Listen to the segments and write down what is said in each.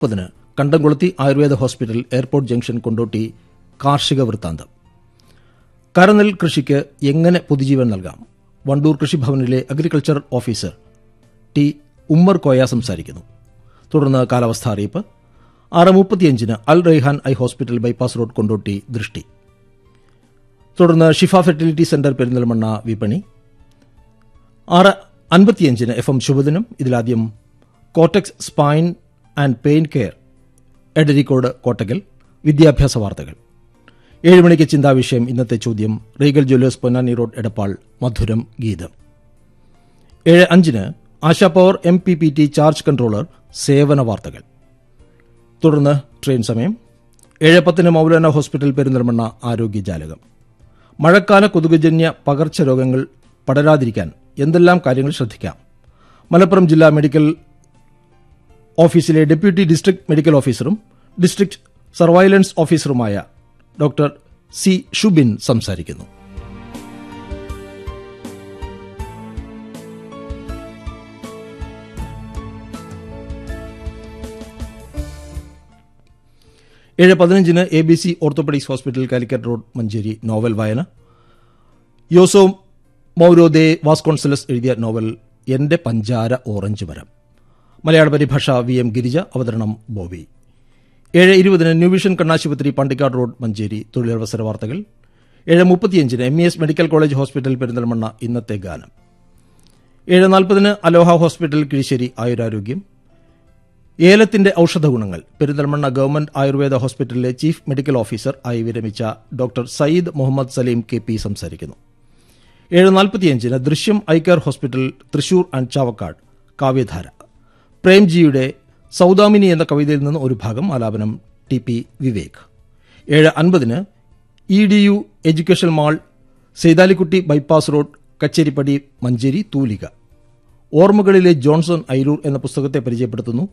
മുപ്പതിന് കണ്ടംകുളത്തി Ayurveda hospital airport junction Kondotty കാർഷിക വൃത്താന്തം കരനെൽ കൃഷിക്ക് എങ്ങനെ പുതുജീവൻ നൽകാം വണ്ടൂർ കൃഷിഭവനിലെ agriculture officer T Ummer Koya സംസാരിക്കുന്നു തുടർന്ന് കാലാവസ്ഥ അറിയിപ്പ് ആറ് മുപ്പത്തിയഞ്ചിന് Al Raihan I hospital bypass road Kondotty Drishti തുടർന്ന് ഷിഫ ഫെർട്ടിലിറ്റി സെന്റർ പെരിന്തൽമണ്ണ വിപണി ആറ് അൻപത്തിയഞ്ചിന് എഫ് എം ശുഭദിനം ഇതിലാദ്യം കോട്ടക്സ് spine and pain care Edarikode Kottakkal വിദ്യാഭ്യാസ വാർത്തകൾ ഏഴ് മണിക്ക് ചിന്താവിഷയം ഇന്നത്തെ ചോദ്യം Regal Jewellers Ponnani road Edappal മധുരം ഗീതം ഏഴ് അഞ്ചിന് Asha power M P P T charge controller സേവന വാർത്തകൾ തുടർന്ന് ട്രെയിൻ സമയം ഏഴ് പത്തിന് മൗലാന ഹോസ്പിറ്റൽ പെരിന്തൽമണ്ണ ആരോഗ്യജാലകം മഴക്കാല കൊതുകുജന്യ പകർച്ചരോഗങ്ങൾ പടരാതിരിക്കാൻ എന്തെല്ലാം കാര്യങ്ങൾ ശ്രദ്ധിക്കാം മലപ്പുറം ജില്ലാ മെഡിക്കൽ ഓഫീസിലെ ഡെപ്യൂട്ടി ഡിസ്ട്രിക്ട് മെഡിക്കൽ ഓഫീസറും ഡിസ്ട്രിക്ട് സർവൈലൻസ് ഓഫീസറുമായ ഡോക്ടർ സി ഷുബിൻ സംസാരിക്കുന്നു ഏഴ് പതിനഞ്ചിന് A B C orthopaedics hospital Calicut road Manjeri novel വായന യോസോ മൗരോദേ വാസ്കോൺസലസ് എഴുതിയ നോവൽ എന്റെ പഞ്ചാര ഓറഞ്ച് മരം മലയാള പരിഭാഷ വി എം ഗിരിജ അവതരണം ബോബി ഏഴ് ഇരുപതിന് ന്യൂവിഷൻ കണ്ണാശുപത്രി പണ്ടിക്കാട് റോഡ് മഞ്ചേരി തൊഴിലവസര വാർത്തകൾ ഏഴ് മുപ്പത്തിയഞ്ചിന് M E S medical college hospital Perinthalmanna ഇന്നത്തെ ഗാനം ഏഴ് നാൽപ്പതിന് അലോഹ ഹോസ്പിറ്റൽ കിഴിശ്ശേരി ആയുരാരോഗ്യം ഏലത്തിന്റെ ഔഷധ ഗുണങ്ങൾ പെരിന്തൽമണ്ണ ഗവൺമെന്റ് ആയുർവേദ ഹോസ്പിറ്റലിലെ ചീഫ് മെഡിക്കൽ ഓഫീസർ ആയി വിരമിച്ച doctor Sayyid Muhammad Saleem K P സംസാരിക്കുന്നു ഏഴ് നാൽപ്പത്തിയഞ്ചിന് Drishyam eye care hospital Thrissur and Chavakkad കാവ്യധാര പ്രേംജിയുടെ സൗദാമിനി എന്ന കവിതയിൽ നിന്ന് ഒരു ഭാഗം ആലാപനം ടി പി വിവേക് ഏഴ് അൻപതിന് E D U education mall Seythalikutty bypass road Kacheripadi Manjeri തൂലിക ഓർമ്മകളിലെ ജോൺസൺ ഐരൂർ എന്ന പുസ്തകത്തെ പരിചയപ്പെടുത്തുന്നു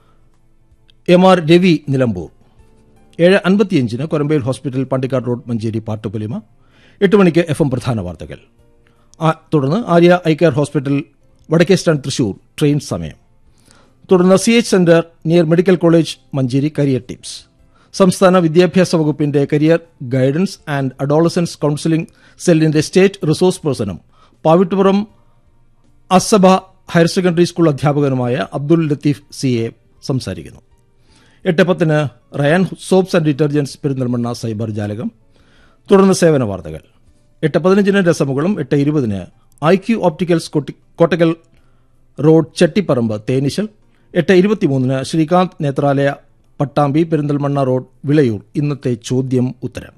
എം ആർ രവി നിലമ്പൂർ ഏഴ് അൻപത്തിയഞ്ചിന് കൊരമ്പയിൽ ഹോസ്പിറ്റൽ പണ്ടിക്കാട് റോഡ് മഞ്ചേരി പാട്ടുപൊലിമ എട്ട് മണിക്ക് എഫ് എം പ്രധാന വാർത്തകൾ ആ- തുടർന്ന് ആര്യ ഐ കെയർ ഹോസ്പിറ്റൽ വടക്കേ സ്റ്റാൻഡ് തൃശൂർ ട്രെയിൻ സമയം തുടർന്ന് C H centre near medical college Manjeri career tips സംസ്ഥാന വിദ്യാഭ്യാസ വകുപ്പിന്റെ career guidance and adolescence counselling സെല്ലിന്റെ സ്റ്റേറ്റ് റിസോഴ്സ് പേഴ്സണും പാവിട്ടുപുറം അസബ ഹയർ സെക്കൻഡറി സ്കൂൾ അധ്യാപകനുമായ അബ്ദുൽ ലത്തീഫ് സി എ സംസാരിക്കുന്നു എട്ട് പത്തിന് Rayan soaps and detergents Perinthalmanna cyber ജാലകം തുടർന്ന് സേവന വാർത്തകൾ എട്ട് പതിനഞ്ചിന് രസമുകളും എട്ട് ഇരുപതിന് ഐ ക്യു ഓപ്റ്റിക്കൽസ് കൊട്ടി- കോട്ടക്കൽ റോഡ് ചെട്ടിപ്പറമ്പ് തേനിശൽ എട്ട് ഇരുപത്തിമൂന്നിന് ശ്രീകാന്ത് നേത്രാലയ പട്ടാമ്പി പെരിന്തൽമണ്ണ റോഡ് വിളയൂർ ഇന്നത്തെ ചോദ്യം ഉത്തരം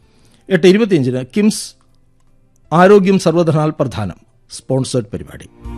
എട്ട് ഇരുപത്തിയഞ്ചിന് കിംസ് ആരോഗ്യം സർവധനാൽ പ്രധാനം സ്പോൺസേഡ് പരിപാടി